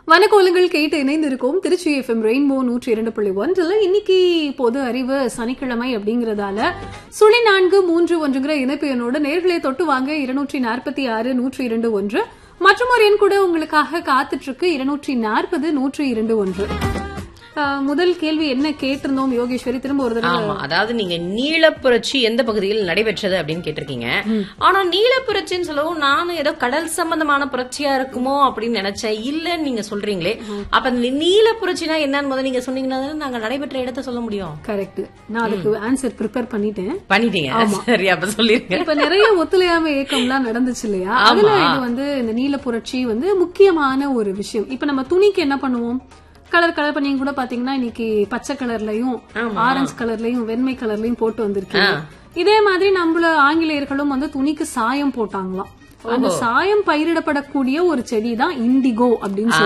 வனக்கோலங்கள் கேட்டு இணைந்திருக்கோம் Trichy FM rainbow நூற்றி இரண்டு புள்ளி ஒன்றில் இன்னைக்கு பொது அறிவு சனிக்கிழமை அப்படிங்கறதால சுழி நான்கு மூன்று ஒன்றுங்கிற இணைப்பு எண்ணோட நேர்களை தொட்டு வாங்க இருநூற்றி நாற்பத்தி ஆறு நூற்றி இரண்டு ஒன்று மற்றும் ஒரு எண் கூட உங்களுக்காக காத்துட்டு இருக்கு இருநூற்றி நாற்பது நூற்றி இரண்டு ஒன்று ஆஹ், முதல் கேள்வி என்ன கேட்டிருந்தோம் யோகேஸ்வரி திரும்ப ஒரு தடவை ஆமா அதாவது நீங்க நீலப்புரட்சி எந்த பகுதியில் நடைபெற்றது அப்படின்னு கேட்டிருக்கீங்க ஆனா நீலப்புரட்சின்னு சொல்லவும் நானும் ஏதோ கடல் சம்பந்தமான புரட்சியா இருக்குமோ அப்படின்னு நினைச்சேன் இல்லன்னு நீங்க சொல்றீங்களே அப்ப இந்த நீலப்புரட்சினா என்னன்னு முதல்ல நீங்க சொன்னீங்கன்னா தானே நாங்க நடைபெற்ற இடத்த சொல்ல முடியும் கரெக்ட் நான் அதுக்கு ஆன்சர் ப்ரிப்பேர் பண்ணிட்டேன் பண்ணிட்டீங்க சரி அப்ப சொல்லிருங்க இப்ப நிறைய ஒத்துழையாமை இயக்கம்லாம் நடந்துச்சு இல்லையா அதுல இது வந்து இந்த நீல புரட்சி வந்து முக்கியமான ஒரு விஷயம் இப்ப நம்ம துணிக்கு என்ன பண்ணுவோம் கலர் கலர் பண்ணி கூட பாத்தீங்கன்னா இன்னைக்கு பச்சை கலர்லயும் ஆரஞ்சு கலர்லயும் வெண்மை கலர்லயும் போட்டு வந்திருக்கீங்க இதே மாதிரி நம்மள ஆங்கிலேயர்களும் வந்து துணிக்கு சாயம் போட்டாங்களாம் அந்த சாயம் பயிரிடப்படக்கூடிய ஒரு செடி தான் இண்டிகோ அப்படின்னு